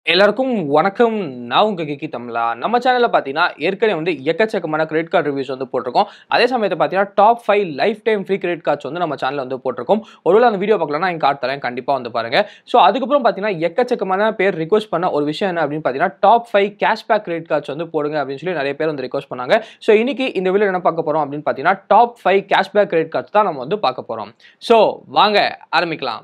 எல்லாருக்கும் வணக்கம் நான் உங்க கிக்கி தமிழா நம்ம சேனல்ல பார்த்தீங்கன்னா ஏற்கனவே வந்து எக்கச்சக்கமான கிரெடிட் கார்டு ரிவ்யூஸ் வந்து போட்டிருக்கோம் அதே சமயத்தை பார்த்தீங்கன்னா top five life time free credit cards வந்து நம்ம சேனல்ல வந்து போட்டிருக்கோம் ஒருவேளை அந்த வீடியோ பார்க்கலன்னா என் கார்டு தரேன் கண்டிப்பாக வந்து பாருங்க ஸோ அதுக்கப்புறம் பார்த்தீங்கன்னா எக்கச்சக்கமான பேர் ரிக்வஸ்ட் பண்ண ஒரு விஷயம் என்ன அப்படின்னு பார்த்தீங்கன்னா top five cashback credit cards வந்து போடுங்க அப்படின்னு சொல்லி நிறைய பேர் வந்து ரிக்வஸ்ட் பண்ணாங்க ஸோ இன்னைக்கு இந்த வீடியோ என்ன பார்க்க போறோம் அப்படின்னு பார்த்தீங்கன்னா top five cashback credit cards தான் நம்ம வந்து பார்க்க போறோம் ஸோ வாங்க ஆரம்பிக்கலாம்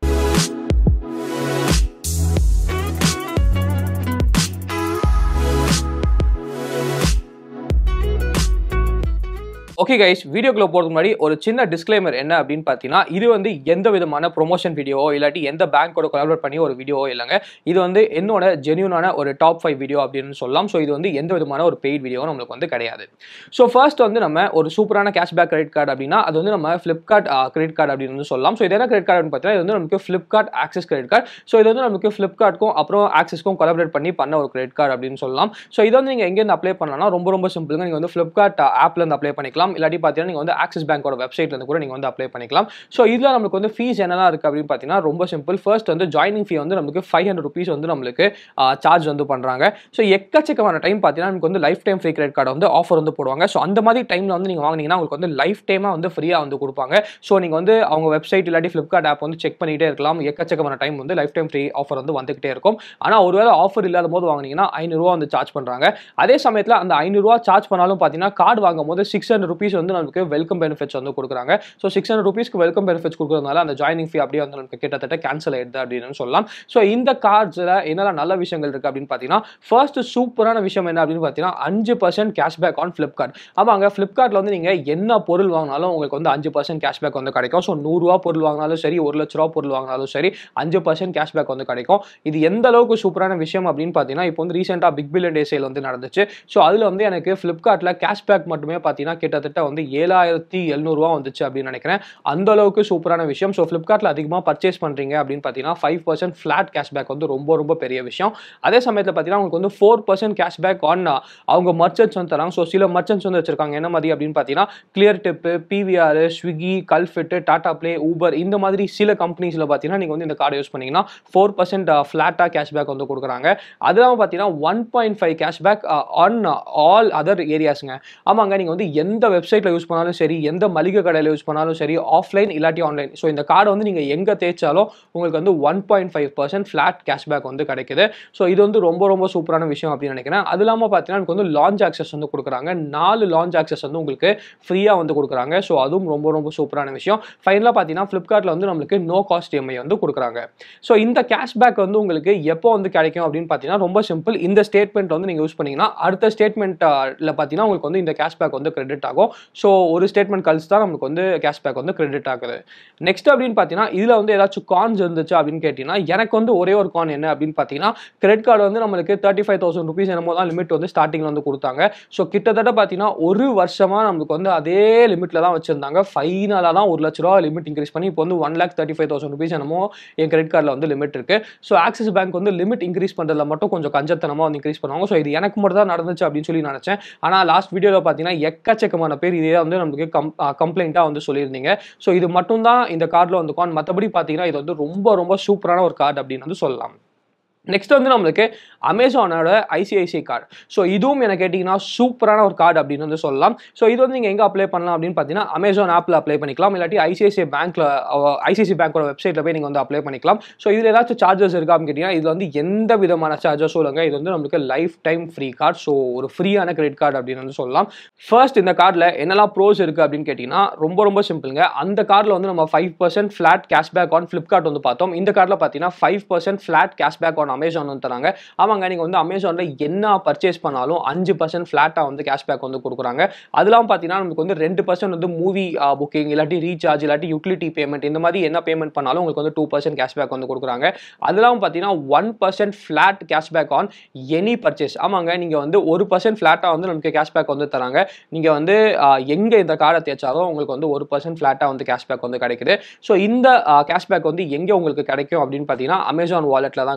ஓகே கைஸ் வீடியோக்குள்ள போகிறதுக்கு முன்னாடி ஒரு சின்ன டிஸ்க்ளைமர் என்ன அப்படின்னு பார்த்தீங்கன்னா இது வந்து எந்த விதமான ப்ரொமோஷன் வீடியோ இல்லாட்டி எந்த பேங்க்கோட கொலாபரேட் பண்ணி ஒரு வீடியோ இல்லைங்க இது வந்து என்னோட ஜென்யூனான ஒரு டாப் ஃபைவ் வீடியோ அப்படின்னு சொல்லலாம் ஸோ இது வந்து எந்த விதமான ஒரு பெய்ட் வீடியோ நம்மளுக்கு வந்து கிடையாது ஸோ ஃபர்ஸ்ட் வந்து நம்ம ஒரு சூப்பரான கேஷ்பேக் கிரெடிட் கார்டு அப்படின்னா அது வந்து நம்ம ஃப்ளிப்கார்ட் கிரெடிட் கார்டு அப்படின்னு வந்து சொல்லலாம் ஸோ இது என்ன கிரெடிட் கார்டு பார்த்தீங்கன்னா இது வந்து நமக்கு Flipkart Axis credit card so இது வந்து நமக்கு ஃப்ளிப்கார்ட்க்கும் அப்புறம் ஆக்சஸ்க்கும் கொலாபரேட் பண்ணி பண்ண ஒரு கிரெடிட் கார்டு அப்படின்னு சொல்லலாம் ஸோ இது வந்து நீங்கள் எங்கேருந்து அப்ளை பண்ணலாம்னா ரொம்ப ரொம்ப சிம்பிளுங்க நீங்கள் வந்து ஃப்ளிப்கார்ட் ஆப்லேருந்து அப்ளை பண்ணிக்கலாம் இல்லாட்டி பார்த்தீங்கன்னா நீங்கள் வந்து ஆக்சிஸ் பேங்கோட வெப்சைட்லேருந்து கூட நீங்கள் வந்து அப்ளை பண்ணிக்கலாம் ஸோ இதில் நம்மளுக்கு வந்து ஃபீஸ் என்னெல்லாம் இருக்குது அப்படின்னு பார்த்தீங்கன்னா ரொம்ப சிம்பிள் ஃபர்ஸ்ட் வந்து ஜாயினிங் ஃபீ வந்து நமக்கு ஃபைவ் ஹண்ட்ரட் ருபீஸ் வந்து நம்மளுக்கு சார்ஜ் வந்து பண்ணுறாங்க ஸோ எக்கச்சக்கமான டைம் பார்த்தீங்கன்னா நமக்கு வந்து life time free credit card வந்து ஆஃபர் வந்து போடுவாங்க ஸோ அந்த மாதிரி டைமில் வந்து நீங்கள் வாங்கினீங்கன்னா உங்களுக்கு வந்து லைஃப் டைமாக வந்து ஃப்ரீயாக வந்து கொடுப்பாங்க ஸோ நீங்கள் வந்து அவங்க வெப்சைட் இல்லாட்டி ஃப்ளிப்கார்ட் ஆப் வந்து செக் பண்ணிகிட்டே இருக்கலாம் எக்கச்சக்கமான டைம் வந்து லைஃப் டைம் ஃப்ரீ ஆஃபர் வந்து வந்துகிட்டே இருக்கும் ஆனால் ஒருவேளை ஆஃபர் இல்லாத போது வாங்கினீங்கன்னா ஐநூறுரூவா வந்து சார்ஜ் பண்ணுறாங்க அதே சமயத்தில் அந்த ஐநூறுரூவா சார்ஜ் பண்ணாலும் பார்த்தீங்கன்னா கார்டு வாங்கும் போது சிக்ஸ் ஹண்ட்ரட் ருபீஸ் வந்து நமக்கு வெல்கம் பெனிஃபிட்ஸ் வந்து கொடுக்குறாங்க ஸோ சிக்ஸ் ஹண்ட்ரட் ருபீஸ்க்கு வெல்கம் பெனிஃபிட்ஸ் கொடுக்குறதுனால அந்த ஜாயினிங் ஃபீ அப்படியே வந்து நமக்கு கிட்டத்தட்ட கேன்சல் ஆயிடுது அப்படின்னு சொல்லலாம் ஸோ இந்த கார்ட்ஸில் என்னெல்லாம் நல்ல விஷயங்கள் இருக்குது அப்படின்னு பார்த்தீங்கன்னா ஃபர்ஸ்ட் சூப்பரான விஷயம் என்ன அப்படின்னு பார்த்தீங்கன்னா அஞ்சு பர்சன்ட் கேஷ்பேக் ஆன் ஃப்ளிப்கார்ட் ஆமாங்க ஃப்ளிப்கார்ட்டில் வந்து நீங்கள் என்ன பொருள் வாங்கினாலும் உங்களுக்கு வந்து அஞ்சு பர்சன்ட் கேஷ்பேக் வந்து கிடைக்கும் ஸோ நூறுரூவா பொருள் வாங்கினாலும் சரி ஒரு லட்ச ரூபா பொருள் வாங்கினாலும் சரி அஞ்சு பர்சன்ட் கேஷ்பேக் வந்து கிடைக்கும் இது எந்த அளவுக்கு சூப்பரான விஷயம் அப்படின்னு பார்த்தீங்கன்னா இப்போ வந்து ரீசெண்டாக பிக் பில்லியன் டே சேல் வந்து நடந்துச்சு ஸோ அதில் வந்து எனக்கு ஃப்ளிப்கார்ட்டில் கேஷ்பேக் மட்டுமே பார்த்தீங்கன்னா கிட்டத்தட்ட வந்து ஏழாயிரத்தி எழுநூறுவா வந்துச்சு அப்படின்னு நினைக்கிறேன் அந்த அளவுக்கு சூப்பரான விஷயம் ஸோ ஃப்ளிப்கார்ட்டில் அதிகமாக பர்ச்சேஸ் பண்ணுறீங்க அப்படின்னு பார்த்தீங்கன்னா ஃபைவ் பர்சன்ட் ஃப்ளாட் கேஷ்பேக் வந்து ரொம்ப ரொம்ப பெரிய விஷயம் அதே சமயத்தில் பார்த்தீங்கன்னா உங்களுக்கு வந்து ஃபோர் பர்சன்ட் கேஷ்பேக் ஆன் அவங்க மர்ச்சன்ட்ஸ் வந்து தராங்க ஸோ சில மர்ச்சன்ட்ஸ் வந்து வச்சிருக்காங்க என்ன மாதிரி அப்படின்னு பார்த்தீங்கன்னா Cleartrip PVR Swiggy Cultfit Tata Play Uber இந்த மாதிரி சில கம்பெனிஸில் பார்த்தீங்கன்னா நீங்கள் வந்து இந்த கார்டு யூஸ் பண்ணீங்கன்னா ஃபோர் பர்சன்ட் ஃப்ளாட்டாக கேஷ்பேக் வந்து கொடுக்குறாங்க அது இல்லாமல் பார்த்தீங்கன்னா one point five cashback on all other ஏரியாஸுங்க ஆமாங்க நீங்கள் வந்து எந்த வெப்சைட்டில் யூஸ் பண்ணாலும் சரி எந்த மளிகை கடையில் யூஸ் பண்ணாலும் சரி ஆஃப்லைன் இல்லாட்டி ஆன்லைன் ஸோ இந்த கார்டை வந்து நீங்கள் எங்கே தேய்ச்சாலும் உங்களுக்கு வந்து one point five percent flat cashback வந்து கிடைக்குது ஸோ இது வந்து ரொம்ப ரொம்ப சூப்பரான விஷயம் அப்படின்னு நினைக்கிறேன் அது இல்லாமல் பார்த்தீங்கன்னா எனக்கு வந்து லான்ச் ஆக்சஸ் வந்து கொடுக்குறாங்க நாலு லான்ச் ஆக்சஸ் வந்து உங்களுக்கு ஃப்ரீயாக வந்து கொடுக்குறாங்க ஸோ அதுவும் ரொம்ப ரொம்ப சூப்பரான விஷயம் ஃபைனலாக பார்த்தீங்கன்னா ஃப்ளிப்கார்ட்டில் வந்து நம்மளுக்கு நோ காஸ்ட் இஎம்ஐ வந்து கொடுக்குறாங்க ஸோ இந்த கேஷ்பேக் வந்து உங்களுக்கு எப்போ வந்து கிடைக்கும் அப்படின்னு பார்த்தீங்கன்னா ரொம்ப சிம்பிள் இந்த ஸ்டேட்மெண்ட் வந்து நீங்கள் யூஸ் பண்ணீங்கன்னா அடுத்த ஸ்டேட்மெண்ட்டில் பார்த்தீங்கன்னா உங்களுக்கு வந்து இந்த கேஷ்பேக் வந்து கிரெடிட் ஆகும் ஸோ ஒரு ஸ்டேட்மெண்ட் கழிச்சு தான் நமக்கு வந்து கேஷ்பேக் வந்து கிரெடிட் ஆகுது நெக்ஸ்ட் அப்படின்னு பார்த்தீங்கன்னா இதில் வந்து ஏதாச்சும் கான்ஸ் இருந்துச்சு அப்படின்னு கேட்டிங்கன்னா எனக்கு வந்து ஒரே ஒரு கான் என்ன அப்படின்னு பார்த்தீங்கன்னா கிரெடிட் கார்டு வந்து நம்மளுக்கு தேர்ட்டி ஃபைவ் தௌசண்ட் ருபீஸ் என்னமோ தான் லிமிட் வந்து ஸ்டார்டிங்கில் வந்து கொடுத்தாங்க ஸோ கிட்டத்தட்ட பார்த்தீங்கன்னா ஒரு வருஷமாக நமக்கு வந்து அதே லிமிட்டில் தான் வச்சுருந்தாங்க ஃபைனலாக தான் ஒரு லட்ச ரூபா லிமிட் இன்க்ரீஸ் பண்ணி இப்போ வந்து one lakh thirty five thousand rupees என்னமோ என் கிரெடிட் கார்டில் வந்து லிமிட் இருக்குது ஸோ ஆக்சிஸ் பேங்க் வந்து லிமிட் இன்க்ரீஸ் பண்ணுறதுல மட்டும் கொஞ்சம் கஞ்சத்தனமாக வந்து இன்க்ரீஸ் பண்ணுவாங்க ஸோ இது எனக்கு மட்டும் தான் நடந்துச்சு அப்படின்னு சொல்லி நினச்சேன் ஆனால் லாஸ்ட் வீடியோவில் பார்த்தீங்கன்னா எக்கச்சக்கமான பேர் இதே வந்து நமக்கு கம் கம்ப்ளைண்ட்டாக வந்து சொல்லியிருந்தீங்க ஸோ இது மட்டும் தான் இந்த கார்டில் வந்து கான் மற்றபடி பார்த்தீங்கன்னா இது வந்து ரொம்ப ரொம்ப சூப்பரான ஒரு கார்டு அப்படின்னு வந்து சொல்லலாம் நெக்ஸ்ட் வந்து நம்மளுக்கு அமேசானோட ஐசிஐசிஐ கார்டு ஸோ இதுவும் என்ன கேட்டிங்கன்னா சூப்பரான ஒரு கார்டு அப்படின்னு வந்து சொல்லலாம் ஸோ இது வந்து நீங்கள் எங்கே அப்ளை பண்ணலாம் அப்படின்னு பார்த்தீங்கன்னா அமேசான் ஆப்பில் அப்ளை பண்ணிக்கலாம் இல்லாட்டி ஐசிஐசிஐ பேங்க்கில் ஐசிஐசி பேங்க்கோட வெப்சைட்டில் போய் நீங்கள் வந்து அப்ளை பண்ணிக்கலாம் ஸோ இதில் ஏதாச்சும் சார்ஜஸ் இருக்கா அப்படின்னு கேட்டிங்கன்னா இது வந்து எந்த விதமான சார்ஜஸ் சொல்லுங்க இது வந்து நம்மளுக்கு life time free card so ஒரு ஃப்ரீயான கிரெடிட் கார்டு அப்படின்னு வந்து சொல்லலாம் ஃபர்ஸ்ட் இந்த கார்டில் என்னெல்லாம் ப்ரோஸ் இருக்குது அப்படின்னு கேட்டிங்கன்னா ரொம்ப ரொம்ப சிம்பிளுங்க அந்த கார்டில் வந்து நம்ம five percent flat cashback on Flipkart வந்து பார்த்தோம் இந்த கார்டில் பார்த்தீங்கன்னா five percent flat cashback on Amazon வந்து தராங்க ஆமாங்க நீங்கள் வந்து அமேசானில் என்ன பர்ச்சேஸ் பண்ணாலும் அஞ்சு பர்சன்ட் ஃப்ளாட்டாக வந்து கேஷ்பேக் வந்து கொடுக்குறாங்க அதெல்லாம் பார்த்தீங்கன்னா நமக்கு வந்து ரெண்டு பர்சன்ட் வந்து மூவி புக்கிங் இல்லாட்டி ரீசார்ஜ் இல்லாட்டி யூட்டிலிட்டி பேமெண்ட் இந்த மாதிரி என்ன பேமெண்ட் பண்ணாலும் உங்களுக்கு வந்து டூ பர்சன்ட் கேஷ்பேக் வந்து கொடுக்குறாங்க அதெல்லாம் பார்த்தீங்கன்னா one percent flat cashback on any purchase ஆமாங்க நீங்கள் வந்து ஒரு பர்சன்ட் ஃப்ளாட்டாக வந்து நமக்கு கேஷ்பேக் வந்து தராங்க நீங்கள் வந்து எங்கே இந்த கார்டை தேய்ச்சாலும் உங்களுக்கு வந்து ஒரு பர்சன்ட் ஃப்ளாட்டாக வந்து கேஷ்பேக் வந்து கிடைக்குது ஸோ இந்த கேஷ்பேக் வந்து எங்கே உங்களுக்கு கிடைக்கும் அப்படின்னு பார்த்தீங்கன்னா அமேசான் வாலெட்டில் தான் கிடைக்கும்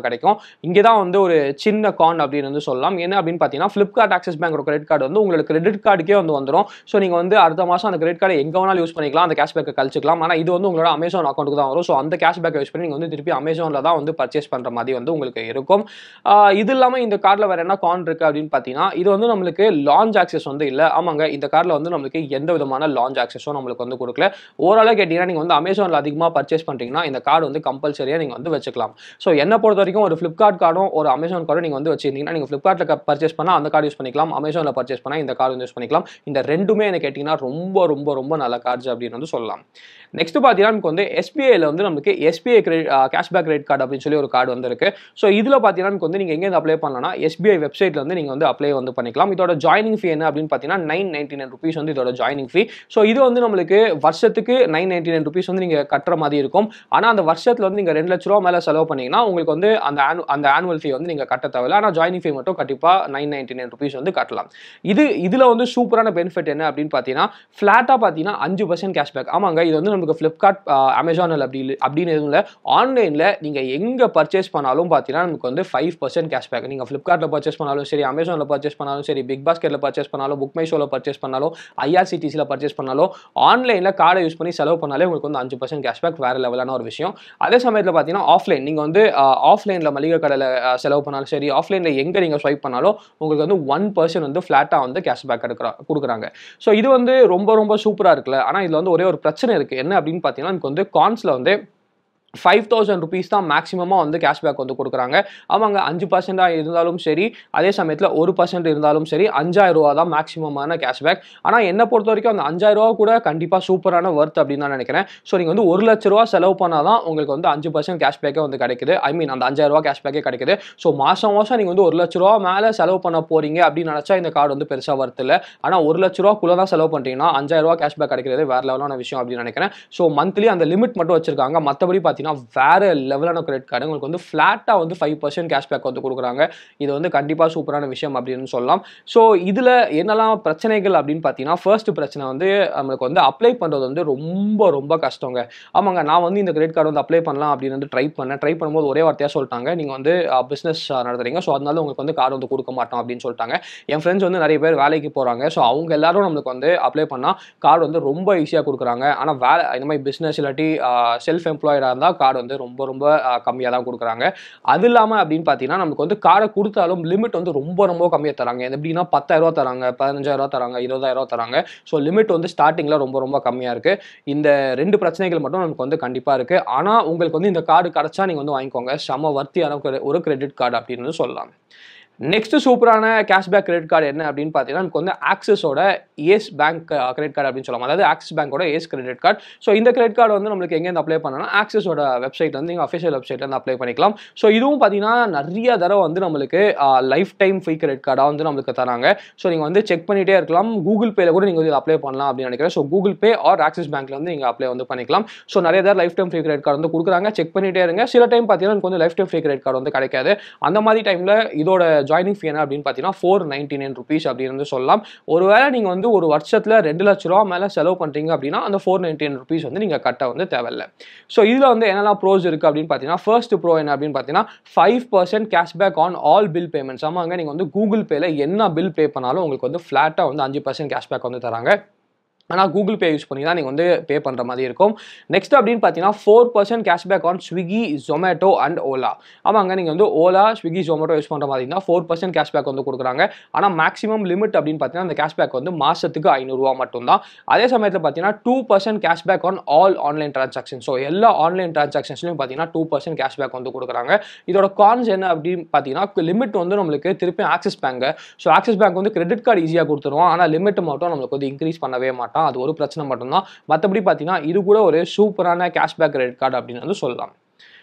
இங்கே தான் வந்து ஒரு சின்ன கான் அப்படின்னு வந்து சொல்லலாம் என்ன அப்படின்னு பார்த்தீங்கன்னா Flipkart Axis bank credit card வந்து உங்களுக்கு கிரெடிட் கார்டுக்கே வந்து வந்துடும் ஸோ நீங்கள் வந்து அடுத்த மாதம் அந்த கிரெடிட் கார்டை எங்கே வேணாலும் யூஸ் பண்ணிக்கலாம் அந்த கேஷ்பேக்கை கழிச்சிக்கலாம் ஆனால் இது வந்து உங்களோட அமேசான் அக்கௌண்ட்டுக்கு தான் வரும் ஸோ அந்த கேஷ்பேக்கை யூஸ் பண்ணி நீங்கள் வந்து திருப்பி அமேசானில் தான் வந்து பர்ச்சேஸ் பண்ணுற மாதிரி வந்து உங்களுக்கு இருக்கும் ஆஹ் இது இல்லாமல் இந்த கார்டில் வேறு என்ன கான் இருக்குது அப்படின்னு பார்த்தீங்கன்னா இது வந்து நம்மளுக்கு லான்ச் ஆக்சஸ் வந்து இல்லை ஆமாங்க இந்த கார்டில் வந்து நம்மளுக்கு எந்த விதமான லான்ச் ஆக்சஸும் நம்மளுக்கு வந்து கொடுக்கல ஓவராலாக கேட்டிங்கன்னா நீங்கள் வந்து அமேசானில் அதிகமாக பர்ச்சேஸ் பண்ணுறீங்கன்னா இந்த கார்டு வந்து கம்பல்சரியாக நீங்கள் வந்து வச்சுக்கலாம் ஸோ என்னை பொறுத்த வரைக்கும் ஒரு ஃப்ளிப்கார்ட் கார்டும் ஒரு அமேசான் கார்டும் நீங்கள் வந்து வச்சிருந்தீங்கன்னா நீங்கள் ஃப்ளிப்கார்ட்டில் பர்ச்சேஸ் பண்ணால் அந்த கார்டு யூஸ் பண்ணிக்கலாம் அமேசானில் பர்ச்சேஸ் பண்ணால் இந்த கார்டு யூஸ் பண்ணிக்கலாம் இந்த ரெண்டுமே என்ன கேட்டிங்கன்னா ரொம்ப ரொம்ப ரொம்ப நல்ல கார்ட்ஸ் அப்படின்னு வந்து சொல்லலாம் நெக்ஸ்ட் பார்த்தீங்கன்னா நமக்கு வந்து எஸ்பிஐல வந்து நமக்கு SBI credit cashback credit card அப்படின்னு சொல்லி ஒரு கார்டு வந்திருக்கு ஸோ இதில் பார்த்தீங்கன்னா நமக்கு வந்து நீங்கள் எங்கேருந்து அப்ளை பண்ணலாம்னா எஸ்பிஐ வெப்சைட்ல வந்து நீங்கள் வந்து அப்ளை வந்து பண்ணிக்கலாம் இதோட ஜாயினிங் ஃபீ என்ன அப்படின்னு பார்த்தீங்கன்னா நைன் நைன்டி நைன் ருபீஸ் வந்து இதோட ஜாயினிங் ஃபீ ஸோ இது வந்து நம்மளுக்கு வருஷத்துக்கு நைன் நைன்டி நைன் ருபீஸ் வந்து நீங்கள் கட்டுற மாதிரி இருக்கும் ஆனால் அந்த வருஷத்தில் வந்து நீங்கள் ரெண்டு லட்ச ரூபா மேலே செலவு பண்ணீங்கன்னா உங்களுக்கு வந்து அந்த ஆனு அந்த ஆனுவல் ஃபீ வந்து நீங்கள் கட்ட தேவையில்ல ஆனால் ஜாயினிங் ஃபீ மட்டும் கண்டிப்பாக நைன் நைன்டி நைன் ருபீஸ் வந்து கட்டலாம் இது இதில் வந்து சூப்பரான பெனிஃபிட் என்ன அப்படின்னு பார்த்தீங்கன்னா ஃப்ளாட்டாக பார்த்தீங்கன்னா அஞ்சு பர்சன்ட் கேஷ்பேக் ஆமாங்க இது வந்து நமக்கு ஃப்ளிப்கார்ட் அமேசானில் அப்படி இல்லை அப்படின்னு எதுவும் இல்லை ஆன்லைனில் நீங்கள் எங்கே பர்ச்சேஸ் பண்ணாலும் பார்த்தீங்கன்னா நமக்கு வந்து ஃபைவ் பர்சன்ட் கேஷ்பேக் நீங்கள் ஃப்ளிப்கார்ட்டில் பர்ச்சேஸ் பண்ணாலும் சரி அமேசானில் பர்ச்சேஸ் பண்ணாலும் சரி பிக் பாஸ்கெட்டில் பர்ச்சேஸ் பண்ணாலும் புக் மை ஷோவில் பர்ச்சேஸ் பண்ணாலும் ஐஆர்சிடிசியில் பர்ச்சேஸ் பண்ணாலும் ஆன்லைனில் கார்டை யூஸ் பண்ணி செலவு பண்ணாலே உங்களுக்கு வந்து அஞ்சு பர்சன்ட் கேஷ்பேக் வேறு லெவலான ஒரு விஷயம் அதே சமயத்தில் பார்த்தீங்கன்னா ஆஃப்லைன் நீங்கள் வந்து ஆஃப்லைனில் மளிகை கடையில் செலவு பண்ணாலும் சரி ஆஃப்லைனில் எங்கே நீங்கள் ஸ்வைப் பண்ணாலும் உங்களுக்கு வந்து ஒன் பர்சன்ட் வந்து ஃப்ளாட்டாக வந்து கேஷ்பேக் எடுக்கிறா கொடுக்குறாங்க ஸோ இது வந்து ரொம்ப ரொம்ப சூப்பராக இருக்குல்ல ஆனால் இதில் வந்து ஒரே ஒரு பிரச்சனை இருக்குது என்ன அப்படின்னு பார்த்தீங்கன்னா எனக்கு வந்து கான்ஸில் வந்து ஃபைவ் தௌசண்ட் ருபீஸ் தான் மேக்ஸிமமாக வந்து கேஷ்பேக் வந்து கொடுக்குறாங்க ஆமாங்க அஞ்சு பர்சென்டாக இருந்தாலும் சரி அதே சமயத்தில் ஒரு பர்சன்ட் இருந்தாலும் சரி அஞ்சாயிரம் ரூபா தான் மேக்ஸிமமான கேஷ்பேக் ஆனால் என்னை பொறுத்த வரைக்கும் அந்த அஞ்சாயிரம் ரூபா கூட கண்டிப்பாக சூப்பரான ஒர்த் அப்படின்னு தான் நினைக்கிறேன் ஸோ நீங்கள் வந்து ஒரு லட்ச ரூபா செலவு பண்ணால் தான் உங்களுக்கு வந்து அஞ்சு பர்சன்ட் கேஷ்பேக்கே வந்து கிடைக்குது ஐ மீன் அந்த அஞ்சாயிரம் ரூபா கேஷ்பேக்கே கிடைக்குது ஸோ மாதம் மாதம் நீங்கள் வந்து ஒரு லட்ச ரூபா மேலே செலவு பண்ண போறீங்க அப்படின்னு நினச்சா இந்த கார்டு வந்து பெருசாக ஒர்த் இல்லை ஆனால் ஒரு லட்ச ரூபாக்குள்ளே தான் செலவு பண்ணுறீங்கன்னா அஞ்சாயிரம் ரூபா கேஷ்பேக் கிடைக்கிறது வேறு லெவலான விஷயம் அப்படின்னு நினைக்கிறேன் ஸோ மந்த்லி அந்த லிமிட் மட்டும் வச்சிருக்காங்க மற்றபடி பார்த்தீங்கன்னா வேற லெவலான கிரெடிட் கார்டு உங்களுக்கு வந்து ஃப்ளாட்டாக வந்து ஃபைவ் பர்சன்ட் கேஷ்பேக் வந்து கொடுக்குறாங்க இது வந்து கண்டிப்பாக சூப்பரான விஷயம் அப்படின்னு சொல்லலாம் ஸோ இதில் என்னெல்லாம் பிரச்சனைகள் அப்படின்னு பார்த்தீங்கன்னா ஃபர்ஸ்ட் பிரச்சனை வந்து நம்மளுக்கு வந்து அப்ளை பண்ணுறது வந்து ரொம்ப ரொம்ப கஷ்டங்க ஆமாங்க நான் வந்து இந்த கிரெடிட் கார்டு வந்து அப்ளை பண்ணலாம் அப்படின்னு வந்து ட்ரை பண்ணேன் ட்ரை பண்ணும்போது ஒரே வார்த்தையாக சொல்லிட்டாங்க நீங்கள் வந்து பிஸ்னஸ் நடத்துறீங்க ஸோ அதனால உங்களுக்கு வந்து கார்டு வந்து கொடுக்க மாட்டோம் அப்படின்னு சொல்லிட்டாங்க என் ஃப்ரெண்ட்ஸ் வந்து நிறைய பேர் வேலைக்கு போகிறாங்க ஸோ அவங்க எல்லாரும் நம்மளுக்கு வந்து அப்ளை பண்ணால் கார்டு வந்து ரொம்ப ஈஸியாக கொடுக்குறாங்க ஆனால் வேலை இந்த மாதிரி பிஸ்னஸ் இல்லாட்டி செல்ஃப் எம்ப்ளாய்டாக இருந்தால் கார்டு வந்து ரொம்ப ரொம்ப கம்மியாக தான் கொடுக்குறாங்க அது இல்லாமல் அப்படின்னு பார்த்தீங்கன்னா நமக்கு வந்து கார்டை கொடுத்தாலும் லிமிட் வந்து ரொம்ப ரொம்ப கம்மியாக தராங்க எப்படின்னா பத்தாயிரரூவா தராங்க பதினஞ்சாயிரரூவா தராங்க இருபதாயிரரூவா தராங்க ஸோ லிமிட் வந்து ஸ்டார்டிங்கில் ரொம்ப ரொம்ப கம்மியாக இருக்குது இந்த ரெண்டு பிரச்சனைகள் மட்டும் நமக்கு வந்து கண்டிப்பாக இருக்குது ஆனால் உங்களுக்கு வந்து இந்த கார்டு கிடச்சா நீங்கள் வந்து வாங்கிக்கோங்க செம வர்த்தியான ஒரு கிரெடிட் கார்டு அப்படின்னு வந்து சொல்லலாம் நெக்ஸ்ட் சூப்பரான கேஷ்பேக் கிரெடிட் கார்டு என்ன அப்படின்னு பார்த்தீங்கன்னா நமக்கு வந்து ஆக்சஸோட ஏஸ் பேங்க் கிரெடிட் கார்டு அப்படின்னு சொல்லலாம் அதாவது ஆக்சிஸ் பேங்கோட ஏஸ் கிரெடிட் கார்டு ஸோ இந்த கிரெடிட் கார்டு வந்து நம்மளுக்கு எங்கேருந்து அப்ளை பண்ணலாம் ஆக்சஸோட வெப்சைட் வந்து நீங்கள் அஃபிஷியல் வெப்சைட்லேருந்து அப்ளை பண்ணிக்கலாம் ஸோ இதுவும் பார்த்தீங்கன்னா நிறைய தடவை வந்து நம்மளுக்கு லைஃப் டைம் ஃப்ரீ கிரெடிட் கார்டாக வந்து நம்மளுக்கு தராங்க ஸோ நீங்கள் வந்து செக் பண்ணிகிட்டே இருக்கலாம் கூகுள் பேல கூட நீங்கள் வந்து அப்ளை பண்ணலாம் அப்படின்னு நினைக்கிறேன் so Google Pay or Axis பேங்க்ல வந்து நீங்கள் அப்ளை வந்து பண்ணிக்கலாம் ஸோ நிறைய தடவை life time free credit card வந்து கொடுக்குறாங்க செக் பண்ணிட்டே இருங்க சில டைம் பார்த்தீங்கன்னா எனக்கு வந்து life time free credit card வந்து கிடைக்காது அந்த மாதிரி டைமில் இதோட ஜாயினிங் ஃபீ என்ன அப்படின்னு பார்த்தீங்கன்னா ஃபோர் நைன்டி நைன் ருபீஸ் அப்படின்னு வந்து சொல்லலாம் ஒருவேளை நீங்கள் வந்து ஒரு வருஷத்தில் ரெண்டு லட்ச ரூபா மேலே செலவு பண்ணுறீங்க அப்படின்னா அந்த ஃபோர் நைன்டி நைன் ருபீஸ் வந்து நீங்கள் கட்ட வந்து தேவையில்லை ஸோ இதில் வந்து என்னெல்லாம் ப்ரோஸ் இருக்குது அப்படின்னு பார்த்தீங்கன்னா ஃபர்ஸ்ட் ப்ரோ என்ன அப்படின்னு பார்த்தீங்கன்னா five percent cashback on all bill payments ஆமாங்க நீங்கள் வந்து கூகுள் பேல என்ன பில் பே பண்ணாலும் உங்களுக்கு வந்து ஃப்ளாட்டாக வந்து அஞ்சு பர்சன்ட் கேஷ்பேக் வந்து தராங்க ஆனால் கூகுள் பே யூஸ் பண்ணி தான் நீங்கள் வந்து பே பண்ணுற மாதிரி இருக்கும் நெக்ஸ்ட் அப்படின்னு பார்த்தீங்கன்னா four percent cashback on Swiggy Zomato and Ola ஆமாங்க நீங்கள் வந்து ஓலா ஸ்விக்கி ஜொமேட்டோ யூஸ் பண்ணுற மாதிரி இருந்தால் ஃபோர் பர்சன்ட் கேஷ்பேக் வந்து கொடுக்குறாங்க ஆனால் மேக்ஸிமம் லிமிட் அப்படின்னு பார்த்தீங்கன்னா அந்த கேஷ்பேக் வந்து மாதத்துக்கு ஐநூறுரூவா மட்டும்தான் அதே சமயத்தில் பார்த்தீங்கன்னா two percent cashback on all online transaction so எல்லா ஆன்லைன் டிரான்சாக்ஷன்ஸ்லையும் பார்த்தீங்கன்னா டூ பர்சன்ட் கேஷ்பேக் வந்து கொடுக்குறாங்க இதோட கான்ஸ் என்ன அப்படின்னு பார்த்தீங்கன்னா லிமிட் வந்து நம்மளுக்கு திருப்பி Axis bank so Axis bank வந்து கிரெடிட் கார்டு ஈஸியாக கொடுத்துருவோம் ஆனால் லிமிட் மட்டும் நம்மளுக்கு வந்து இன்க்ரீஸ் பண்ணவே மாட்டோம் அது ஒரு பிரச்சனை மட்டும்தான் மற்றபடி பார்த்தீங்கன்னா இது கூட ஒரு சூப்பரான கேஷ்பேக் கிரெடிட் கார்டு அப்படின்னு வந்து சொல்லலாம்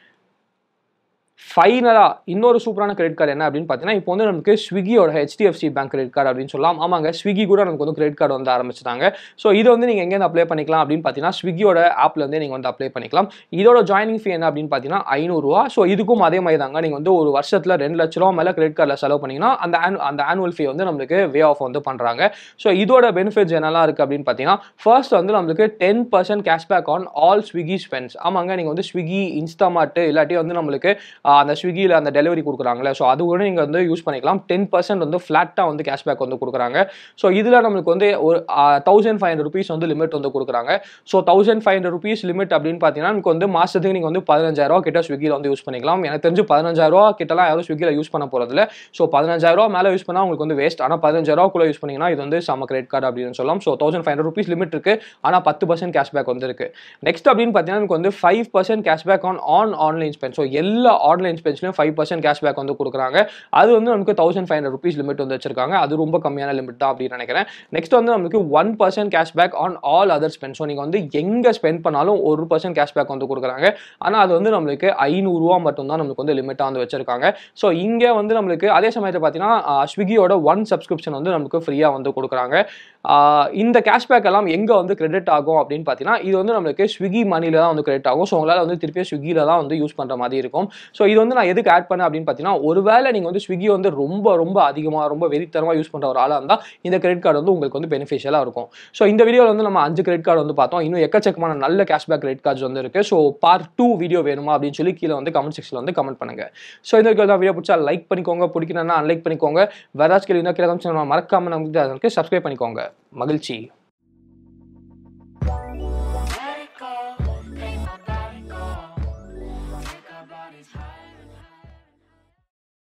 ஃபைனலாக இன்னொரு சூப்பரான கிரெடிட் கார்டு என்ன அப்படின்னு பார்த்தீங்கன்னா இப்போ வந்து நமக்கு ஸ்விக்கியோட ஹெச்டிஎஃப்சி பேங்க் கிரெடிட் கார்டு அப்படின்னு சொல்லலாம் ஆமாங்க ஸ்விக்கி கூட நமக்கு வந்து கிரெடிட் கார்டு வந்து ஆரம்பிச்சிட்டாங்க ஸோ இது வந்து நீங்கள் எங்கேருந்து அப்ளை பண்ணிக்கலாம் அப்படின்னு பார்த்தீங்கன்னா ஸ்விக்கியோட ஆப்லேருந்தே நீங்கள் வந்து அப்ளை பண்ணிக்கலாம் இதோட ஜாயினிங் ஃபீ என்ன அப்படின்னு பார்த்தீங்கன்னா ஐநூறுரூவா ஸோ இதுக்கும் அதே மாதிரி தாங்க நீங்கள் வந்து ஒரு வருஷத்தில் ரெண்டு லட்ச ரூபா மேலே கிரெடிட் கார்டில் செலவு பண்ணிங்கன்னா அந்த ஆனு அந்த ஆனுவல் ஃபீ வந்து நம்மளுக்கு வே ஆஃப் வந்து பண்ணுறாங்க ஸோ இதோட பெனிஃபிட்ஸ் என்னெல்லாம் இருக்குது அப்படின்னு பார்த்தீங்கன்னா ஃபர்ஸ்ட் வந்து நம்மளுக்கு ten percent cashback on all Swiggy spends ஆமாங்க நீங்கள் வந்து ஸ்விக்கி இன்ஸ்டாமார்ட் இல்லாட்டி வந்து நம்மளுக்கு அந்த ஸ்விக்கியில் அந்த டெலிவரி கொடுக்குறாங்களே ஸோ அது கூட நீங்கள் வந்து யூஸ் பண்ணிக்கலாம் டென் பர்சன்ட் வந்து ஃப்ளாட்டாக வந்து கேஷ்பேக் வந்து கொடுக்குறாங்க ஸோ இதில் நம்மளுக்கு வந்து ஒரு தௌசண்ட் ஃபைவ் ஹண்ட்ரட் ருபீஸ் வந்து லிமிட் வந்து கொடுக்குறாங்க so thousand five hundred rupees limit அப்படின்னு பார்த்தீங்கன்னா நமக்கு வந்து மாதத்துக்கு நீங்கள் வந்து பதினஞ்சாயிரம் கிட்ட ஸ்விக்கியில் வந்து யூஸ் பண்ணிக்கலாம் எனக்கு தெரிஞ்சு பதினஞ்சாயிரம் கிட்டலாம் யாரும் ஸ்விக்கியில் யூஸ் பண்ண போகிறதில்ல ஸோ பதினஞ்சாயிரம் மேலே யூஸ் பண்ணால் உங்களுக்கு வந்து வேஸ்ட் ஆனால் பதினஞ்சாயிரூவாக்குள்ளே யூஸ் பண்ணிங்கன்னா இது வந்து சம கிரெடிட் கார்டு அப்படின்னு சொல்லலாம் so thousand five hundred rupees limit இருக்குது ஆனால் பத்து பர்சன்ட் கேஷ்பேக் வந்து இருக்கு நெக்ஸ்ட் அப்படின்னு பார்த்தீங்கன்னா நமக்கு வந்து five percent cashback on on online spend so எல்லா ஆன்லைன் ஸ்பெண்ட்ஸ்லையும் ஃபைவ் பர்சன்ட் கேஷ்பேக் வந்து கொடுக்குறாங்க அது வந்து நமக்கு thousand five hundred rupees limit வந்து வச்சிருக்காங்க அது ரொம்ப கம்மியான லிமிட் தான் அப்படின்னு நினைக்கிறேன் நெக்ஸ்ட் வந்து நமக்கு one percent cashback on all other spend so நீங்கள் வந்து எங்கே ஸ்பெண்ட் பண்ணாலும் ஒரு பர்சன்ட் கேஷ்பேக் வந்து கொடுக்குறாங்க ஆனால் அது வந்து நம்மளுக்கு ஐநூறுரூவா மட்டும்தான் நம்மளுக்கு வந்து லிமிட்டாக வந்து வச்சிருக்காங்க ஸோ இங்கே வந்து நம்மளுக்கு அதே சமயத்தில் பார்த்தீங்கன்னா ஸ்விக்கியோட ஒன் சப்ஸ்கிரிப்ஷன் வந்து நமக்கு ஃப்ரீயாக வந்து கொடுக்குறாங்க ஆஹ் இந்த கேஷ்பேக் எல்லாம் எங்கே வந்து கிரெடிட் ஆகும் அப்படின்னு பார்த்தீங்கன்னா இது வந்து நம்மளுக்கு ஸ்விக்கி மணியில் தான் வந்து கிரெடிட் ஆகும் ஸோ உங்களால் வந்து திருப்பியும் ஸ்விக்கியில் தான் வந்து யூஸ் பண்ணுற மாதிரி இருக்கும் ஸோ இது வந்து நான் எதுக்கு ஆட் பண்ணேன் அப்படின்னு பார்த்தீங்கன்னா ஒருவேளை நீங்கள் வந்து ஸ்விக்கி வந்து ரொம்ப ரொம்ப அதிகமாக ரொம்ப வெறித்தரமாக யூஸ் பண்ணுற ஒரு ஆளாக இருந்தால் இந்த கிரெடிட் கார்டு வந்து உங்களுக்கு வந்து பெனிஃபிஷியலாக இருக்கும் ஸோ இந்த வீடியோவில் வந்து நம்ம அஞ்சு கிரெடிட் கார்டு வந்து பார்த்தோம் இன்னும் எக்கச்சக்கமான நல்ல கேஷ்பேக் கிரெடிட் கார்ட்ஸ் வந்து இருக்குது ஸோ பார்ட் டூ வீடியோ வேணுமா அப்படின்னு சொல்லி கீழே வந்து கமெண்ட் செக்ஷனில் வந்து கமெண்ட் பண்ணுங்க ஸோ இந்த வீடியோ வீடியோ பிடிச்சா லைக் பண்ணிக்கோங்க பிடிக்கணும்னா அன்லைக் பண்ணிக்கோங்க வேற கேள்வி இருந்தால் கீழே comment section ல மறக்காம நமக்கு சப்ஸ்கிரைப் பண்ணிக்கோங்க மகிழ்ச்சி